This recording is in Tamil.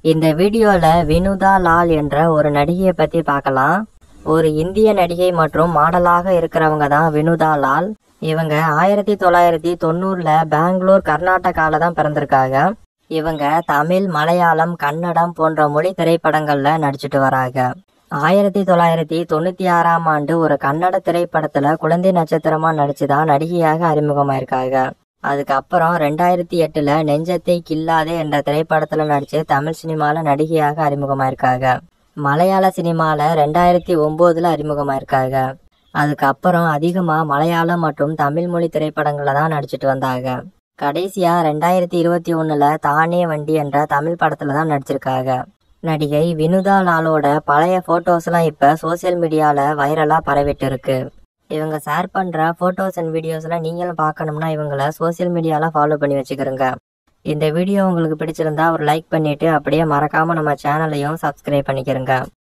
இந்த வீடியோல வினுதா லால் என்ற ஒரு நடிகையை பத்தி பார்க்கலாம் ஒரு இந்திய நடிகை மற்றும் மாடலாக இருக்கிறவங்க தான் வினுதா லால் இவங்க ஆயிரத்தி தொள்ளாயிரத்தி தொண்ணூறுல பெங்களூர் கர்நாடகால தான் பிறந்திருக்காங்க இவங்க தமிழ் மலையாளம் கன்னடம் போன்ற மொழி திரைப்படங்கள்ல நடிச்சிட்டு வராங்க ஆயிரத்தி தொள்ளாயிரத்தி தொண்ணூத்தி ஆறாம் ஆண்டு ஒரு கன்னட திரைப்படத்துல குழந்தை நட்சத்திரமா நடிச்சுதான் நடிகையாக அறிமுகமாயிருக்காங்க அதுக்கப்புறம் ரெண்டாயிரத்தி எட்டுல நெஞ்சத்தை கில்லாதே என்ற திரைப்படத்துல நடிச்சு தமிழ் சினிமால நடிகையாக அறிமுகமாயிருக்காங்க மலையாள சினிமால ரெண்டாயிரத்தி ஒன்பதுல அறிமுகமாயிருக்காங்க அதுக்கப்புறம் அதிகமா மலையாளம் மற்றும் தமிழ் மொழி திரைப்படங்கள்ல தான் நடிச்சிட்டு வந்தாங்க கடைசியா ரெண்டாயிரத்தி இருபத்தி ஒண்ணுல தானே வண்டி என்ற தமிழ் படத்துல தான் நடிச்சிருக்காங்க நடிகை வினுதா லாலோட பழைய போட்டோஸ்லாம் இப்ப சோசியல் மீடியால வைரலா பரவிட்டு இருக்கு இவங்க ஷேர் பண்ற போட்டோஸ் அண்ட் வீடியோஸ்லாம் நீங்களும் பார்க்கணும்னா இவங்கள சோசியல் மீடியால ஃபாலோ பண்ணி வச்சுக்கிறோங்க இந்த வீடியோ உங்களுக்கு பிடிச்சிருந்தா ஒரு லைக் பண்ணிட்டு அப்படியே மறக்காம நம்ம சேனலையும் சப்ஸ்கிரைப் பண்ணிக்கிறங்க